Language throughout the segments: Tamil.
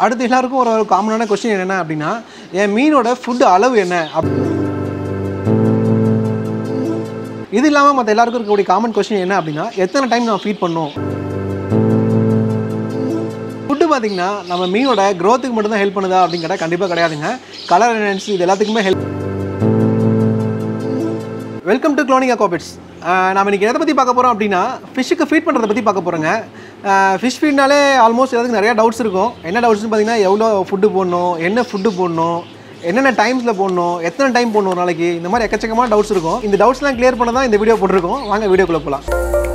அடுத்து எல்லாருக்கும் ஒரு காமனான கொஸ்டின் என்ன அப்படின்னா என் மீனோட ஃபுட் அளவு என்ன அப் இது இல்லாமல் மற்ற எல்லாருக்கும் இருக்கக்கூடிய காமன் கொஸ்டின் என்ன அப்படின்னா எத்தனை டைம் நான் ஃபீட் பண்ணணும் ஃபுட்டு பார்த்தீங்கன்னா நம்ம மீனோட க்ரோத்துக்கு மட்டும்தான் ஹெல்ப் பண்ணுதா அப்படின்னு கேட்டால் கண்டிப்பாக கிடையாதுங்க கலர் என்ஹான்ஸ் இது எல்லாத்துக்குமே ஹெல்ப் வெல்கம் டு க்ளோனிங் அக்கோபிட்ஸ் நம்ம இன்றைக்கி எதை பற்றி பார்க்க போகிறோம் அப்படின்னா ஃபிஷ்ஷுக்கு ஃபீட் பண்ணுறதை பற்றி பார்க்க போகிறோங்க ஃபிஷ் ஃபீட்னாலே ஆல்மோஸ்ட் எல்லாத்துக்கும் நிறையா டவுட்ஸ் இருக்கும் என்ன டவுட்ஸ்னு பார்த்தீங்கன்னா எவ்வளோ ஃபுட்டு போடணும் என்ன ஃபுட்டு போடணும் என்னென்ன டைம்ஸில் போடணும் எத்தனை டைம் போடணும் ஒரு நாளைக்கு இந்த மாதிரி எக்கச்சக்கமான டவுட்ஸ் இருக்கும் இந்த டவுட்ஸ்லாம் கிளியர் பண்ண தான் இந்த வீடியோ போட்டிருக்கோம் வாங்க வீடியோக்குள்ளே போகலாம்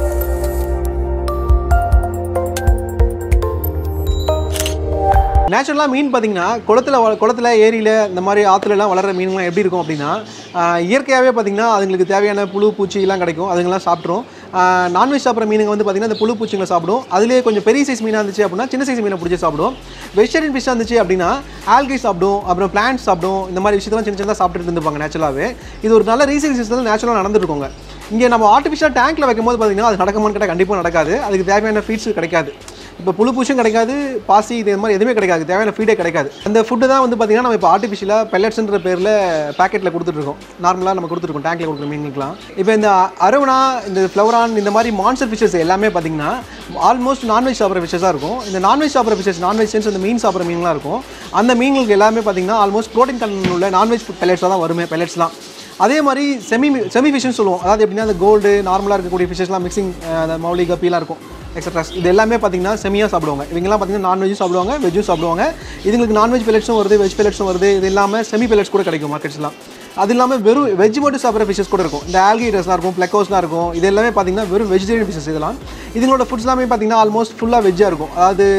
நேச்சுரலாக மீன் பார்த்தீங்கன்னா குளத்தில் வ- குளத்துல ஏரியில் இந்த மாதிரி ஆற்றுலலாம் வளர்கிற மீன்கள்லாம் எப்படி இருக்கும் அப்படின்னா ஆஹ் இயற்கையாகவே பார்த்தீங்கன்னா அதுங்களுக்கு தேவையான புழு பூச்சிலாம் கிடைக்கும் அதுங்கெல்லாம் சாப்பிட்ரும் நான்வெஜ் சாப்பிட்ற மீனுங்க வந்து பார்த்தீங்கன்னா அந்த புழு பூச்சிங்களை சாப்பிடும் அதுலேயே கொஞ்சம் பெரிய சைஸ் மீனாக இருந்துச்சு அப்படின்னா சின்ன சைஸ் மீனை பிடிச்சி சாப்பிடும் வெஜிடேரியன் ஃபிஷ்ஷாக இருந்துச்சு அப்படின்னா ஆல்கை சாப்பிடும் அப்புறம் பிளான்ட் சாப்பிடும் இந்த மாதிரி விஷயத்தெல்லாம் சின்ன சின்னதாக சாப்பிட்டுட்டு இருந்துப்பாங்க நேச்சுரலாகவே இது ஒரு நல்ல ரீசைல் சிஸ்டம் நேச்சுரலாக நடந்துருக்கோங்க இங்கே நம்ம ஆர்டிஃபிஷியல் டேங்க்கில் வைக்கும்போது பார்த்தீங்கன்னா அது நடக்குமான்னு கேட்டால் கண்டிப்பாக நடக்காது அதுக்கு தேவையான ஃபீட்ஸ் கிடைக்காது இப்போ புழு பூச்சும் கிடைக்காது பாசி இது மாதிரி எதுவுமே கிடைக்காது தேவையான ஃபீடே கிடைக்காது அந்த ஃபுட்டு தான் வந்து பார்த்தீங்கன்னா நம்ம இப்போ ஆர்டிஃபிஷியலாக பெல்லட்ஸ்ன்ற பேரில் பேக்கெட்டில் கொடுத்துட்ருக்கோம் நார்மலாக நம்ம கொடுத்துருக்கோம் டேங்க்கில் கொடுக்குற மீன்களுக்குலாம் இப்போ இந்த அரவணா இந்த ஃப்ளவரான் இந்த மாதிரி மான்சர் ஃபிஷஸ் எல்லாமே பார்த்தீங்கன்னா ஆல்மோஸ்ட் நான்வெஜ் சாப்பிட்ற ஃபிஷஸாக இருக்கும் இந்த நான்வெஜ் சாப்பிட்ற ஃபிஷஸ் நான்வெஜ் சென்ஸ் அந்த மீன் சாப்பிட்ற மீன்லாம் இருக்கும் அந்த மீன்களுக்கு எல்லாமே பார்த்தீங்கன்னா ஆல்மோஸ்ட் ப்ரோட்டீன் கண்டென்ட் உள்ள நான்வெஜ் பெல்லட்ஸாக தான் வருமே பெல்லட்ஸ்லாம் அதே மாதிரி செமி செமி ஃபிஷ்னு சொல்லுவோம் அதாவது எப்படின்னா அந்த கோல்டு நார்மலாக இருக்கக்கூடிய ஃபிஷஸ்லாம் மிக்சிங் அந்த மௌலி கப்பிலாம் இருக்கும் எக்ஸட்ரா இது எல்லாமே பார்த்தீங்கன்னா செமியாக சாப்பிடுவாங்க இவங்கெல்லாம் பார்த்தீங்கன்னா நான்வெஜ்ஜும் சாப்பிடுவாங்க வெஜ்ஜும் சாப்பிடுவாங்க இதுங்களுக்கு நான்வெஜ் பெலட்ஸும் வருது வெஜ் பெலட்ஸும் வருது இது இல்லாமல் செமி பெலட்ஸ் கூட கிடைக்கும் மார்க்கெட்ஸ்லாம் அது இல்லாமல் வெறும் வெஜ் மட்டும் சாப்பிட்ற ஃபிஷஸ் கூட இருக்கும் இந்த ஆல்கிடஸ்லாம் இருக்கும் பிளக்கோஸ்லாம் இருக்கும் இது எல்லாமே பார்த்தீங்கன்னா வெறும் வெஜிடேரியன் ஃபிஷஸ் இதெல்லாம் இதுங்களோட ஃபுட்ஸ் எல்லாமே பார்த்தீங்கன்னா ஆல்மோஸ்ட் ஃபுல்லாக வெஜ்ஜாக இருக்கும் அதாவது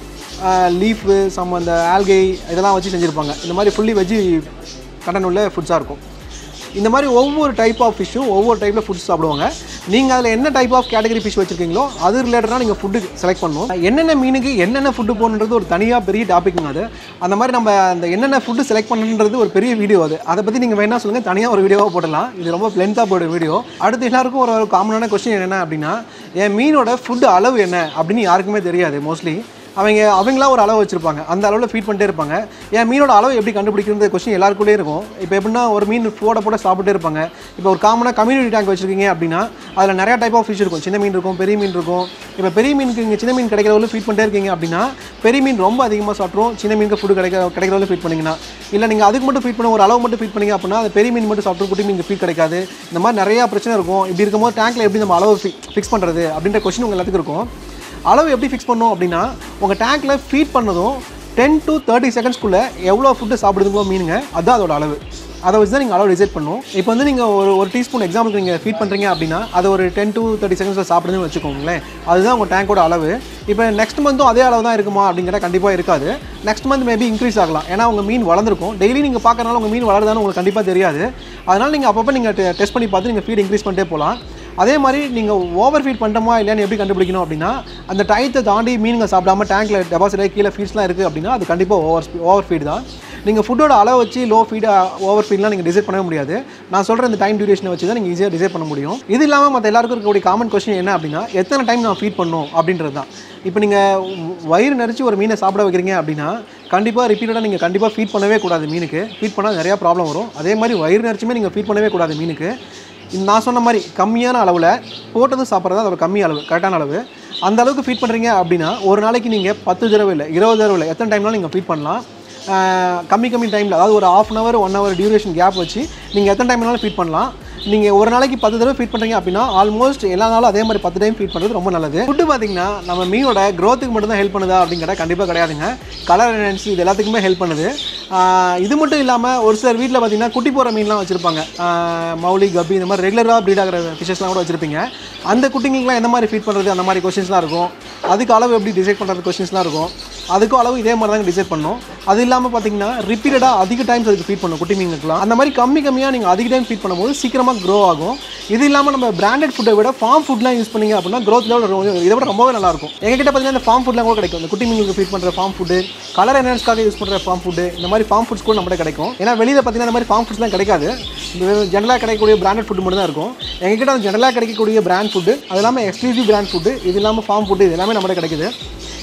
லீஃபு சம் அந்த ஆல்கை இதெல்லாம் வச்சு செஞ்சுருப்பாங்க இந்த மாதிரி ஃபுல்லி வெஜ்ஜி கண்டன் உள்ள ஃபுட்ஸாக இருக்கும் இந்த மாதிரி ஒவ்வொரு டைப் ஆஃப் ஃபிஷ்ஷும் ஒவ்வொரு டைப்பில் ஃபுட்ஸ் சாப்பிடுவாங்க நீங்கள் அதில் என்ன டைப் ஆஃப் கேட்டகரி ஃபிஷ் வச்சிருக்கீங்களோ அது ரிலேட்டடாக நீங்கள் ஃபுட்டு செலக்ட் பண்ணணும் என்னென்ன மீனுக்கு என்னென்ன ஃபுட்டு போகணுன்றது ஒரு தனியாக பெரிய டாபிக்ங்க அது அந்த மாதிரி நம்ம அந்த என்னென்ன ஃபுட்டு செலக்ட் பண்ணணுன்றது ஒரு பெரிய வீடியோ அது அதை பற்றி நீங்கள் வேணா சொல்லுங்கள் தனியாக ஒரு வீடியோவாக போடலாம் இது ரொம்ப லென்த்தாக போய்டும் வீடியோ அடுத்து எல்லாருக்கும் ஒரு ஒரு காமனான கொஸ்டின் என்ன அப்படின்னா என் மீனோட ஃபுட்டு அளவு என்ன அப்படின்னு யாருக்குமே தெரியாது மோஸ்ட்லி அவங்க அவங்களா ஒரு அளவு வச்சிருப்பாங்க அந்த அளவில் ஃபீட் பண்ணிட்டே இருப்பாங்க என் மீனோட அளவு எப்படி கண்டுபிடிக்கிறது கொஸ்டின் எல்லாருக்குள்ளே இருக்கும் இப்போ எப்படின்னா ஒரு மீன் போட போட சாப்பிட்டே இருப்பாங்க இப்போ ஒரு காமனாக கம்யூனிட்டி டேங்க் வச்சிருக்கீங்க அப்படின்னா அதில் நிறைய டைப் ஆஃப் ஃபிஷ் இருக்கும் சின்ன மீன் இருக்கும் பெரிய மீன் இருக்கும் இப்போ பெரிய மீனுக்கு இங்கே சின்ன மீன் கிடைக்கிற அளவு ஃபீட் பண்ணிட்டே இருக்கீங்க அப்படின்னா பெரிய மீன் ரொம்ப அதிகமாக சாப்பிட்ரும் சின்ன மீனுக்கு ஃபுட் கிடைக்கிற கிடைக்கிற அளவு ஃபீட் பண்ணிங்கன்னா இல்லை நீங்கள் அதுக்கு மட்டும் ஃபீட் பண்ண ஒரு அளவு மட்டும் ஃபீட் பண்ணீங்க அப்படின்னா அது பெரிய மீன் மட்டும் சாப்பிட்டு குட்டி மீனுக்கு ஃபீட் கிடைக்காது இந்த மாதிரி நிறையா பிரச்சனை இருக்கும் இப்படி இருக்கும்போது டேங்க்கில் எப்படி நம்ம அளவு ஃபிக்ஸ் பண்ணுறது அப்படின்ற கொஸ்டின் உங்கள் எல்லாத்துக்கும் இருக்கும் அளவு எப்படி ஃபிக்ஸ் பண்ணணும் அப்படின்னா உங்கள் டேங்க்கில் ஃபீட் பண்ணதும் டென் to தேர்ட்டி செகண்ட்ஸ்க்குள்ளே எவ்வளோ ஃபுட்டு சாப்பிடுதுங்களோ மீனுங்க அதுதான் அதோட அளவு அதை வச்சு தான் நீங்கள் அளவு டிசைட் பண்ணணும் இப்போ வந்து நீங்கள் ஒரு ஒரு டீஸ்பூன் எக்ஸாம்பிளுக்கு நீங்கள் ஃபீட் பண்ணுறீங்க அப்படின்னா அதை ஒரு டென் to தேர்ட்டி செகண்ட்ஸில் சாப்பிடுதுன்னு வச்சுக்கோங்களேன் அதுதான் உங்கள் டேங்கோட அளவு இப்போ நெக்ஸ்ட் மந்த்தும் அதே அளவு தான் இருக்குமா அப்படிங்கிற கண்டிப்பாக இருக்காது நெக்ஸ்ட் மந்த் மேபி இன்க்ரீஸ் ஆகலாம் ஏன்னா உங்கள் மீன் வளர்ந்துருக்கும் டெய்லி நீங்கள் பார்க்கறனால உங்கள் மீன் வளருதான்னு உங்களுக்கு கண்டிப்பாக தெரியாது அதனால் நீங்கள் அப்பப்போ நீங்கள் டெஸ்ட் பண்ணி பார்த்து நீங்கள் ஃபீட் இன்க்ரீஸ் பண்ணிட்டே போகலாம் அதே மாதிரி நீங்கள் ஓவர் ஃபீட் பண்ணுறோமா இல்லையான்னு எப்படி கண்டுபிடிக்கணும் அப்படின்னா அந்த டயத்தை தாண்டி மீனுங்க சாப்பிடாம டேங்க்கில் டெபாசிட் ஆகி கீழே ஃபீட்ஸ்லாம் இருக்குது அப்படின்னா அது கண்டிப்பாக ஓவர் ஓவர் ஃபீட் தான் நீங்கள் ஃபுட்டோட அளவு வச்சு லோ ஃபீட் ஓவர் ஃபீட்லாம் நீங்கள் டிசைட் பண்ணவே முடியாது நான் சொல்கிற இந்த டைம் டியூரேஷனை வச்சு தான் நீங்கள் ஈஸியாக டிசைட் பண்ண முடியும் இது இல்லாமல் மற்ற எல்லாருக்கும் இருக்கக்கூடிய காமன் கொஸ்டின் என்ன அப்படின்னா எத்தனை டைம் நான் ஃபீட் பண்ணணும் அப்படின்றது தான் இப்போ நீங்கள் வயிறு நிறைச்சி ஒரு மீனை சாப்பிட வைக்கிறீங்க அப்படின்னா கண்டிப்பாக ரிப்பீட்டடாக நீங்கள் கண்டிப்பாக ஃபீட் பண்ணவே கூடாது மீனுக்கு ஃபீட் பண்ணால் நிறையா ப்ராப்ளம் வரும் அதே மாதிரி வயிறு நிறைச்சுமே நீங்கள் ஃபீட் பண்ணவே கூடாது மீனுக்கு இந்த நான் சொன்ன மாதிரி கம்மியான அளவில் போட்டதும் சாப்பிட்றது அதோட கம்மி அளவு கரெக்டான அளவு அந்த அளவுக்கு ஃபீட் பண்ணுறீங்க அப்படின்னா ஒரு நாளைக்கு நீங்கள் பத்து தடவை இல்லை இருபது தடவை இல்லை எத்தனை டைம்னாலும் நீங்கள் ஃபீட் பண்ணலாம் ஆஹ் கம்மி கம்மி டைமில் அதாவது ஒரு half an hour one hour duration gap வச்சு நீங்கள் எத்தனை டைம் வேணாலும் ஃபீட் பண்ணலாம் நீங்கள் ஒரு நாளைக்கு பத்து தடவை ஃபீட் பண்ணுறீங்க அப்படின்னா ஆல்மோஸ்ட் எல்லா நாளும் அதே மாதிரி பத்து டைம் ஃபீட் பண்ணுறது ரொம்ப நல்லது ஃபுட்டு பார்த்தீங்கன்னா நம்ம மீனோட க்ரோத்துக்கு மட்டும் தான் ஹெல்ப் பண்ணுதா அப்படின்னு கேட்டால் கண்டிப்பாக கிடையாதுங்க கலர் என்ஹான்ஸ் இது எல்லாத்துக்குமே ஹெல்ப் பண்ணுது ஆஹ் இது மட்டும் இல்லாமல் ஒரு சிலர் வீட்டில் பார்த்தீங்கன்னா குட்டி போகிற மீன்லாம் வச்சுருப்பாங்க மௌலி கப்பி இந்த மாதிரி ரெகுலராக ப்ரீட் ஆகிற ஃபிஷஸ்லாம் கூட வச்சுருப்பீங்க அந்த குட்டிங்களுக்குலாம் எந்த மாதிரி ஃபீட் பண்ணுறது அந்த மாதிரி கொஷின்ஸ்லாம் இருக்கும் அதுக்கு அளவு எப்படி டிசைட் பண்ணுறது கொஷின்ஸ்லாம் இருக்கும் அதுக்கும் அளவு இதே மாதிரி தான் டிசைட் பண்ணணும் அது இல்லாமல் பார்த்தீங்கன்னா ரிப்பீட்டடாக அதிக டைம்ஸ் அதுக்கு ஃபீட் பண்ணும் குட்டி மீனுக்குலாம் அந்த மாதிரி கம்மி கம்மியாக நீங்கள் அதிக டைம் ஃபீட் பண்ணும்போது சீக்கிரமாக க்ரோ ஆகும் இது இல்லாமல் நம்ம பிராண்டட் ஃபுட்டை விட ஃபார்ம் ஃபுட்லாம் யூஸ் பண்ணீங்க அப்படின்னா க்ரோத் லெவல் இதை விட ரொம்பவே நல்லா இருக்கும் எங்ககிட்ட பார்த்தீங்கன்னா இந்த ஃபார்ம் ஃபுட்லாம் கூட கிடைக்கும் இந்த குட்டி மீனுக்கு ஃபீட் பண்ணுற ஃபார்ம் ஃபுட்டு கலர் என்ஹான்ஸ்க்காக யூஸ் பண்ணுற ஃபார்ம் ஃபுட்டு இந்த மாதிரி ஃபார்ம் ஃபுட்ஸ் கூட நம்மகிட்ட கிடைக்கும் ஏன்னா வெளியில் பார்த்தீங்கன்னா இந்த மாதிரி ஃபார்ம் ஃபுட்ஸ்லாம் கிடைக்காது ஜெனரலாக கிடைக்கக்கூடிய பிராண்டட் ஃபுட் மட்டும் தான் இருக்கும் எங்ககிட்ட அந்த ஜெனரலாக கிடைக்கக்கூடிய பிராண்ட் ஃபுட்டு அது இல்லாமல் எக்ஸ்க்ளூசிவ் பிராண்ட் ஃபுட்டு இது இல்லாமல் ஃபார்ம் ஃபுட்டு இது எல்லாமே நம்மகிட்ட கிடைக்குது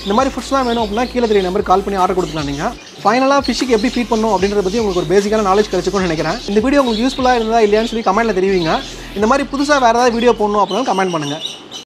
இந்த மாதிரி ஃபுட்ஸ்லாம் வேணும் அப்படின்னா கீழே தெரிய நம்பர் கால் பண்ணி ஆர்டர் கொடுத்துக்கலாம் நீங்கள் ஃபைனலாக ஃபிஷ்ஷுக்கு எப்படி ஃபீட் பண்ணணும் அப்படின்றத பற்றி உங்களுக்கு ஒரு பேசிக்கான நாலேஜ் கிடைச்சிக்கும்னு நினைக்கிறேன் இந்த வீடியோ உங்களுக்கு யூஸ்ஃபுல்லாக இருந்தால் இல்லையான்னு சொல்லி கமெண்ட்டில் தெரிவிங்க இந்த மாதிரி புதுசாக வேறு ஏதாவது வீடியோ போடணும் அப்படின்னா கமெண்ட் பண்ணுங்கள்